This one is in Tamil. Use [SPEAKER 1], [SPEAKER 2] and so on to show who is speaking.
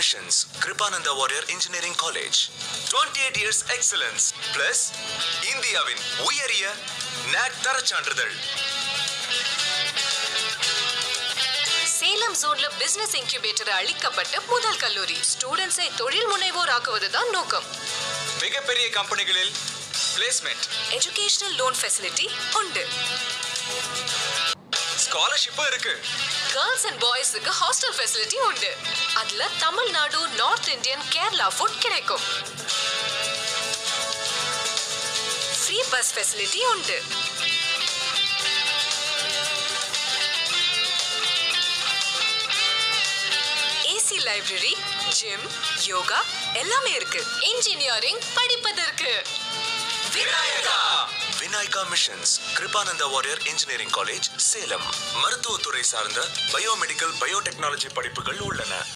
[SPEAKER 1] Missions, Kripananda Warrior Engineering College. 28 years excellence plus இந்தியாவின் உயரிய NAC தரச் சான்றிதழ்
[SPEAKER 2] சேலம் ஜோன்ல பிசினஸ் இன்குபேட்டர் அளிக்கப்பட்ட முதல் கல்லூரி ஸ்டூடெண்ட்ஸை தொழில் முனைவோர் ஆக்குவதுதான் நோக்கம்
[SPEAKER 1] மிகப்பெரிய கம்பெனிகளில் பிளேஸ்மெண்ட்
[SPEAKER 2] எஜுகேஷனல் லோன் ஃபெசிலிட்டி உண்டு
[SPEAKER 1] ஸ்காலர்ஷிப்பும் இருக்கு
[SPEAKER 2] கேர்ள்ஸ் அண்ட் பாய்ஸுக்கு ஹாஸ்டல் ஃபெசிலிட்டி உண்டு அதுல Tamil Nadu north Indian Kerala food கிடைக்கும் ஃப்ரீ பஸ் ஃபெசிலிட்டி உண்டு ஏசி லைப்ரரி ஜிம் யோகா எல்லாமே இருக்கு இன்ஜினியரிங் படிப்பதற்கு Vinayaka
[SPEAKER 1] Vinayaka missions Kirupananda Variyar engineering college Salem மருத்துவத்துறை சார்ந்த பயோமெடிக்கல் பயோடெக்னாலஜி படிப்புகள் உள்ளன